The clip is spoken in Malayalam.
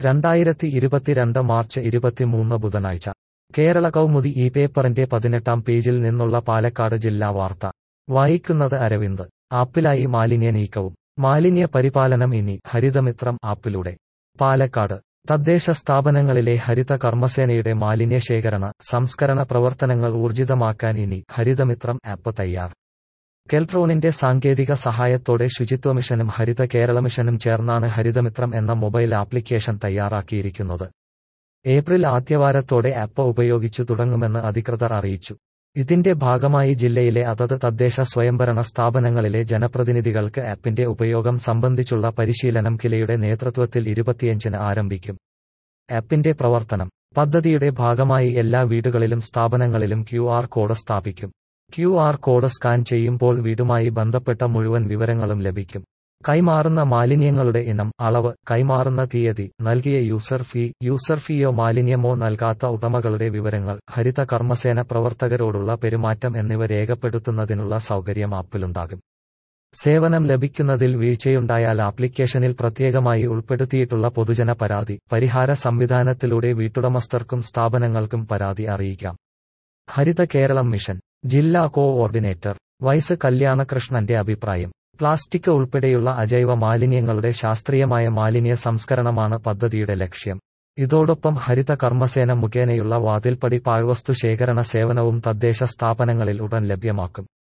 രണ്ടായിരത്തി ഇരുപത്തിരണ്ട് മാർച്ച് ഇരുപത്തിമൂന്ന് ബുധനാഴ്ച കേരള കൗമുദി ഈ പേപ്പറിന്റെ പതിനെട്ടാം പേജിൽ നിന്നുള്ള പാലക്കാട് ജില്ലാ വാർത്ത വായിക്കുന്നത് അരവിന്ദ് ആപ്പിലായി മാലിന്യ നീക്കവും മാലിന്യ പരിപാലനം ഇനി ഹരിതമിത്രം ആപ്പിലൂടെ പാലക്കാട് തദ്ദേശ സ്ഥാപനങ്ങളിലെ ഹരിത കർമ്മസേനയുടെ മാലിന്യ ശേഖരണ സംസ്കരണ പ്രവർത്തനങ്ങൾ ഊർജിതമാക്കാൻ ഇനി ഹരിതമിത്രം ആപ്പ് തയ്യാർ കെൽട്രോണിന്റെ സാങ്കേതിക സഹായത്തോടെ ശുചിത്വ മിഷനും ഹരിത കേരള മിഷനും ചേർന്നാണ് ഹരിതമിത്രം എന്ന മൊബൈൽ ആപ്ലിക്കേഷൻ തയ്യാറാക്കിയിരിക്കുന്നത് ഏപ്രിൽ ആദ്യവാരത്തോടെ ആപ്പ് ഉപയോഗിച്ചു തുടങ്ങുമെന്ന് അധികൃതർ അറിയിച്ചു ഇതിന്റെ ഭാഗമായി ജില്ലയിലെ അതത് തദ്ദേശ സ്വയംഭരണ സ്ഥാപനങ്ങളിലെ ജനപ്രതിനിധികൾക്ക് ആപ്പിന്റെ ഉപയോഗം സംബന്ധിച്ചുള്ള പരിശീലനം കിലയുടെ നേതൃത്വത്തിൽ ഇരുപത്തിയഞ്ചിന് ആരംഭിക്കും ആപ്പിന്റെ പ്രവർത്തനം പദ്ധതിയുടെ ഭാഗമായി എല്ലാ വീടുകളിലും സ്ഥാപനങ്ങളിലും ക്യു ആർ കോഡ് സ്ഥാപിക്കും ക്യു ആർ കോഡ് സ്കാൻ ചെയ്യുമ്പോൾ വീടുമായി ബന്ധപ്പെട്ട മുഴുവൻ വിവരങ്ങളും ലഭിക്കും കൈമാറുന്ന മാലിന്യങ്ങളുടെ ഇനം അളവ് കൈമാറുന്ന തീയതി നൽകിയ യൂസർ ഫീ യൂസർ ഫീയോ മാലിന്യമോ നൽകാത്ത ഉടമകളുടെ വിവരങ്ങൾ ഹരിത കർമ്മസേന പ്രവർത്തകരോടുള്ള പെരുമാറ്റം എന്നിവ രേഖപ്പെടുത്തുന്നതിനുള്ള സൗകര്യം ആപ്പിലുണ്ടാകും സേവനം ലഭിക്കുന്നതിൽ വീഴ്ചയുണ്ടായാൽ ആപ്ലിക്കേഷനിൽ പ്രത്യേകമായി ഉൾപ്പെടുത്തിയിട്ടുള്ള പൊതുജന പരാതി പരിഹാര സംവിധാനത്തിലൂടെ വീട്ടുടമസ്ഥർക്കും സ്ഥാപനങ്ങൾക്കും പരാതി അറിയിക്കാം ഹരിത കേരളം മിഷൻ ജില്ലാ കോഓർഡിനേറ്റർ വൈസ് കല്യാണകൃഷ്ണന്റെ അഭിപ്രായം പ്ലാസ്റ്റിക് ഉൾപ്പെടെയുള്ള അജൈവ മാലിന്യങ്ങളുടെ ശാസ്ത്രീയമായ മാലിന്യ സംസ്കരണമാണ് പദ്ധതിയുടെ ലക്ഷ്യം ഇതോടൊപ്പം ഹരിത കർമ്മസേന മുഖേനയുള്ള വാതിൽപ്പടി പാഴ്വസ്തു ശേഖരണ സേവനവും തദ്ദേശ സ്ഥാപനങ്ങളിൽ ഉടൻ ലഭ്യമാക്കും